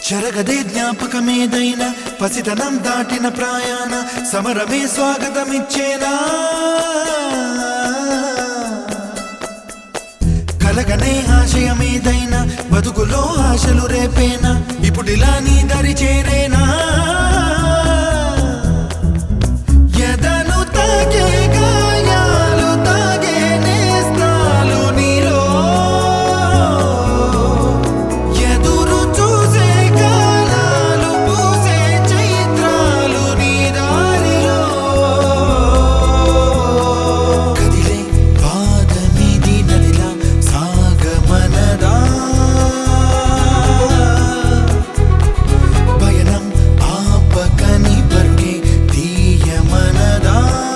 చెరగదే జ్ఞాపకమేదైనా పసితనం దాటిన ప్రాయాన సమరమే స్వాగతమిచ్చేనా కలగనే ఆశయమేదైనా బతుకులో ఆశలు రేపేనా ఇప్పుడిలా నీ దరి చేరేనా ఎదను తాకే గాయాలు తాగే నేస్తాలు నీలో ఎదురు చూసే కాలాలు పూసే చైత్రాలు నీ దారిలో కదిలే పాదమిది నదిలా సాగమనదా పయనం ఆపకని పరుగే తీయమనదా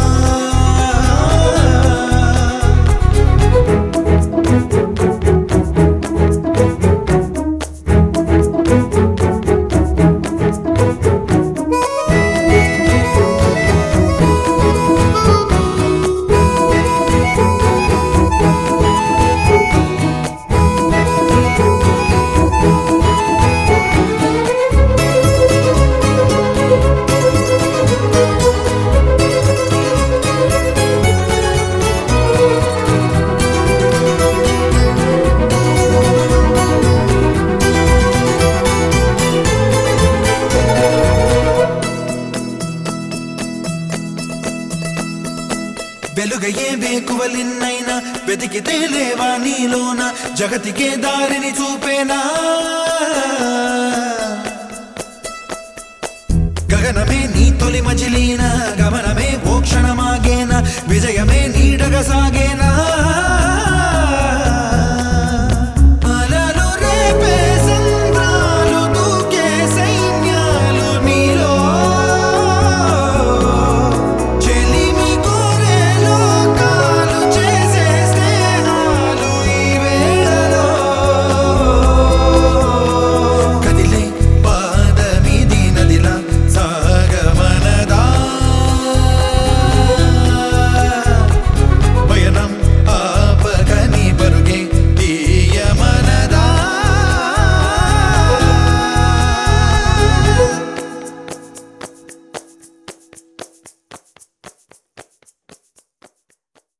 వెలుగయ్యే వేకువలిన్నైనా వెతికితే లేవా నీలోన జగతికే దారిని చూపేనా గగనమే నీ తొలి మజిలీన గమనమే ఓ క్షణమాగేనా విజయమే నీడగ సాగేనా